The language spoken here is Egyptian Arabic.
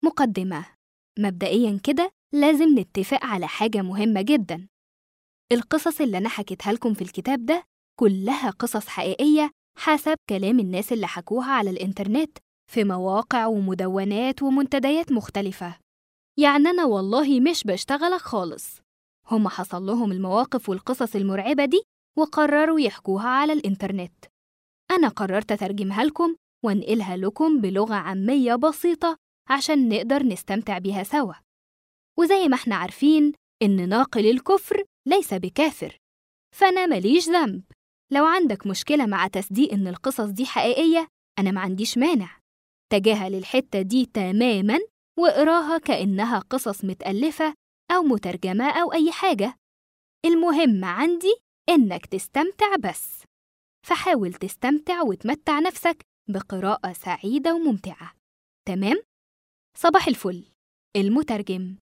مقدمة مبدئيا كده لازم نتفق على حاجة مهمة جدا القصص اللي أنا حكيتها لكم في الكتاب ده كلها قصص حقيقية حسب كلام الناس اللي حكوها على الإنترنت في مواقع ومدونات ومنتديات مختلفة يعني أنا والله مش بشتغلك خالص هم حصل لهم المواقف والقصص المرعبة دي وقرروا يحكوها على الإنترنت أنا قررت أترجمها لكم وأنقلها لكم بلغة عامية بسيطة عشان نقدر نستمتع بيها سوا وزي ما احنا عارفين إن ناقل الكفر ليس بكافر فأنا ماليش ذنب لو عندك مشكلة مع تصديق إن القصص دي حقيقية أنا ما عنديش مانع تجاهل الحتة دي تماماً واقراها كأنها قصص متألفة أو مترجمة أو أي حاجة المهم عندي إنك تستمتع بس فحاول تستمتع وتمتع نفسك بقراءة سعيدة وممتعة تمام؟ صباح الفل المترجم